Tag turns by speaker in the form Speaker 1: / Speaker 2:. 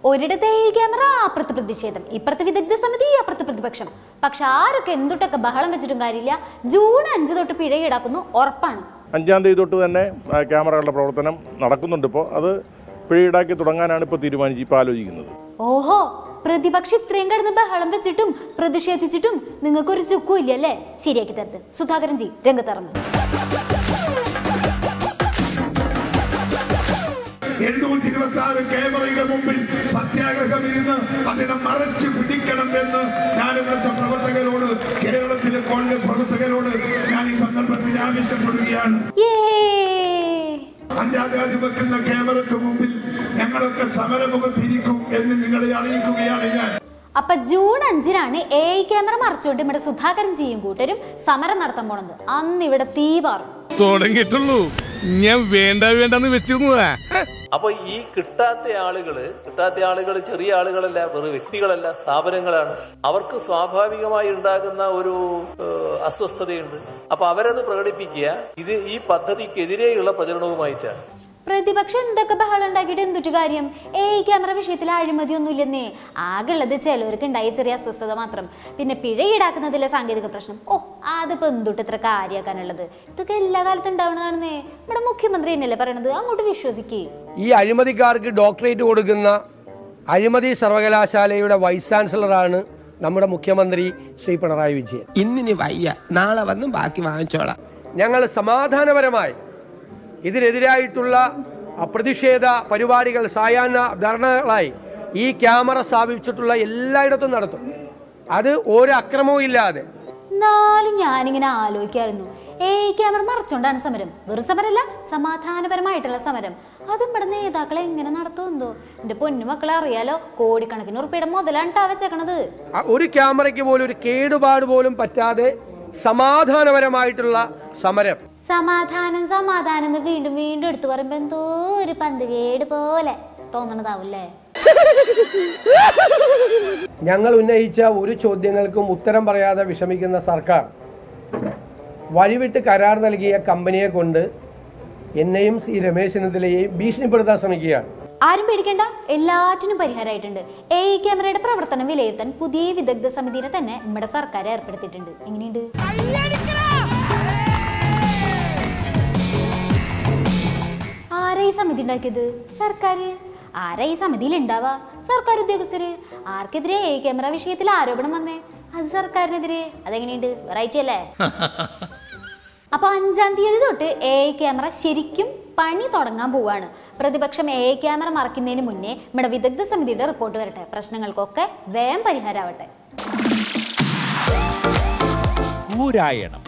Speaker 1: ഒരിടത്തെ ഈ ക്യാമറ അപ്പുറത്ത് പ്രതിഷേധം ഇപ്പുറത്ത് വിദഗ്ധ സമിതി അപ്പുറത്ത് പ്രതിപക്ഷം പക്ഷെ ആരൊക്കെ എന്തുട്ടൊക്കെ ബഹളം വെച്ചിട്ടും കാര്യമില്ല ജൂൺ അഞ്ച് തൊട്ട് പിഴ ഈടാക്കുന്നു ഉറപ്പാണ്
Speaker 2: അഞ്ചാം തീയതി തൊട്ട് തന്നെ ആ, ക്യാമറകളുടെ പ്രവർത്തനം നടക്കുന്നുണ്ട് ഇപ്പോൾ അത് പിഴ ഈടാക്കി തുടങ്ങാനാണ് ഇപ്പോൾ തീരുമാനിച്ച് ഇപ്പോൾ ആലോചിക്കുന്നത്
Speaker 1: ഓഹോ പ്രതിപക്ഷം ഇത്രയും കിടന്ന് ബഹളം വെച്ചിട്ടും പ്രതിഷേധിച്ചിട്ടും നിങ്ങൾക്കൊരു ചുക്കും ഇല്ല അല്ലേ ശരിയാക്കി തരട്ടെ സുധാകരൻ ജി രംഗത്തിറങ്ങും
Speaker 3: എഴുന്നൂറ്റി ഇരുപത്തി ആറ് ക്യാമറയുടെ മുമ്പിൽ സത്യാഗ്രഹം ഇരുന്ന് അതിനെ മറച്ചു പിടിക്കണം എന്ന് ഞാൻ ഇവിടുത്തെ പ്രവർത്തകരോട് കേരളത്തിലെ കോൺഗ്രസ് പ്രവർത്തകരോട് ഞാൻ ഈ സന്ദർഭത്തിൽ ആവശ്യപ്പെടുകയാണ്
Speaker 1: ഏ
Speaker 3: അഞ്ചാം തീയതി വെക്കുന്ന ക്യാമറയ്ക്ക് മുമ്പിൽ ഞങ്ങളൊക്കെ സമരമുഖത്തിരിക്കും എന്ന് നിങ്ങളെ അറിയിക്കുകയാണ് ഞാൻ
Speaker 1: അപ്പൊ ജൂൺ അഞ്ചിനാണ് എ ഐ ക്യാമറ മറച്ചുകൊണ്ട് ഇവിടെ സുധാകരൻ ജിയും കൂട്ടരും സമരം നടത്താൻ പോണത് അന്ന് ഇവിടെ തീ പാറും
Speaker 4: തുടങ്ങിയിട്ടുള്ളൂ ഞാൻ വേണ്ട വേണ്ടെന്ന് വെച്ചിരുന്നതാ
Speaker 5: അപ്പോൾ ഈ കിട്ടാത്ത ആളുകള് കിട്ടാത്ത ആളുകൾ ചെറിയ ആളുകളല്ല വെറും വ്യക്തികളല്ല സ്ഥാപനങ്ങളാണ് അവർക്ക് സ്വാഭാവികമായി ഉണ്ടാകുന്ന ഒരു ഏഹ്, അസ്വസ്ഥതയുണ്ട് അപ്പൊ അവരത് പ്രകടിപ്പിക്കുക ഇത് ഈ പദ്ധതിക്കെതിരെയുള്ള പ്രചരണവുമായിട്ടാണ്
Speaker 1: പ്രതിപക്ഷം എന്തൊക്കെ ബഹളം ഉണ്ടാക്കിയിട്ട് എന്തുട്ട് കാര്യം എ ഐ ക്യാമറ വിഷയത്തിൽ അഴിമതിയൊന്നും ഇല്ലെന്നേ ആകെ ഉള്ളത് ചിലവർക്ക് ഉണ്ടായ ചെറിയ അസ്വസ്ഥത മാത്രം പിന്നെ പിഴ ഈടാക്കുന്നതിലെ സാങ്കേതിക പ്രശ്നം ഓ അതിപ്പോ എന്തുട്ട് ഇത്ര കാര്യമാക്കാനുള്ളത് ഇതൊക്കെ എല്ലാ കാലത്തും ഉണ്ടാവണതാണെന്നേ നമ്മുടെ മുഖ്യമന്ത്രി തന്നെയല്ലേ പറയണത് അങ്ങോട്ട് വിശ്വസിക്കേ
Speaker 6: ഈ അഴിമതിക്കാർക്ക് ഡോക്ടറേറ്റ് കൊടുക്കുന്ന അഴിമതി സർവകലാശാലയുടെ വൈസ് ചാൻസലറാണ് നമ്മുടെ മുഖ്യമന്ത്രി ശ്രീ പിണറായി വിജയൻ
Speaker 7: ഇന്നിനി വയ്യ നാളെ വന്നും ബാക്കി വാങ്ങിച്ചോളാം
Speaker 6: ഞങ്ങൾ സമാധാനപരമായി ഇതിനെതിരായിട്ടുള്ള അ, പ്രതിഷേധ പരിപാടികൾ സായാഹ്ന ധർണകളായി ഈ ക്യാമറ സ്ഥാപിച്ചിട്ടുള്ള എല്ലായിടത്തും നടത്തും അത് ഒരു അക്രമവും ഇല്ലാതെ
Speaker 1: എന്നാലും ഞാനിങ്ങനെ ആലോചിക്കായിരുന്നു എ ഐ ക്യാമറ മറച്ചോണ്ടാണ് സമരം വെറും സമരമല്ല സമാധാനപരമായിട്ടുള്ള സമരം അതും ഇവിടെ നേതാക്കളെ എങ്ങനെ നടത്തുമെന്തോ എന്റെ പൊന്നു മക്കളെ അറിയാലോ കോടിക്കണക്കിന് ഉറുപ്പിയുടെ മുതലാണ് ട്ടാ വെച്ചേക്കണത്
Speaker 6: ആ ഒരു ക്യാമറയ്ക്ക് പോലും ഒരു കേടുപാട് പോലും പറ്റാതെ സമാധാനപരമായിട്ടുള്ള സമരം
Speaker 1: സമാധാനം സമാധാനം എന്ന് വീണ്ടും വീണ്ടും എടുത്തു പറയുമ്പോ എന്തോ ഒരു പന്തുകേട് പോലെ തോന്നണതാവൂല്ലേ
Speaker 6: ഞങ്ങൾ ഉന്നയിച്ച ഒരു ചോദ്യങ്ങൾക്കും ഉത്തരം പറയാതെ വിഷമിക്കുന്ന സർക്കാർ വഴിവിട്ട് കരാർ നൽകിയ കമ്പനിയെ കൊണ്ട് എന്നെയും സി രമേശ് ചെന്നിത്തലയെയും ഭീഷണിപ്പെടുത്താൻ ശ്രമിക്കുകയാണ്
Speaker 1: ആരും പേടിക്കേണ്ട എല്ലാറ്റിനും പരിഹാരമായിട്ടുണ്ട് എ ഐ ക്യാമറയുടെ പ്രവർത്തനം വിലയിരുത്താൻ പുതിയ വിദഗ്ധ സമിതിനെ തന്നെ നമ്മുടെ സർക്കാർ ഏർപ്പെടുത്തിയിട്ടുണ്ട് എങ്ങനെയുണ്ട് ആരാ ഈ സമിതി ഉണ്ടാക്കിയത് സർക്കാർ ആരാ ഈ സമിതിയിൽ ഉണ്ടാവാ സർക്കാർ ഉദ്യോഗസ്ഥര് ആർക്കെതിരെ എ ക്യാമറ വിഷയത്തിൽ ആരോപണം വന്നേ അത് സർക്കാരിനെതിരെ അതെങ്ങനെയുണ്ട് വെറൈറ്റി അല്ലേ അപ്പൊ അഞ്ചാം തീയതി തൊട്ട് എ ഐ ക്യാമറ ശരിക്കും പണി തുടങ്ങാൻ പോവാണ് പ്രതിപക്ഷം എ ഐ ക്യാമറ മറക്കുന്നതിന് മുന്നേ നമ്മുടെ വിദഗ്ധ സമിതിയുടെ റിപ്പോർട്ട് വരട്ടെ പ്രശ്നങ്ങൾക്കൊക്കെ വേഗം പരിഹാരമാവട്ടെ
Speaker 8: കൂരായണം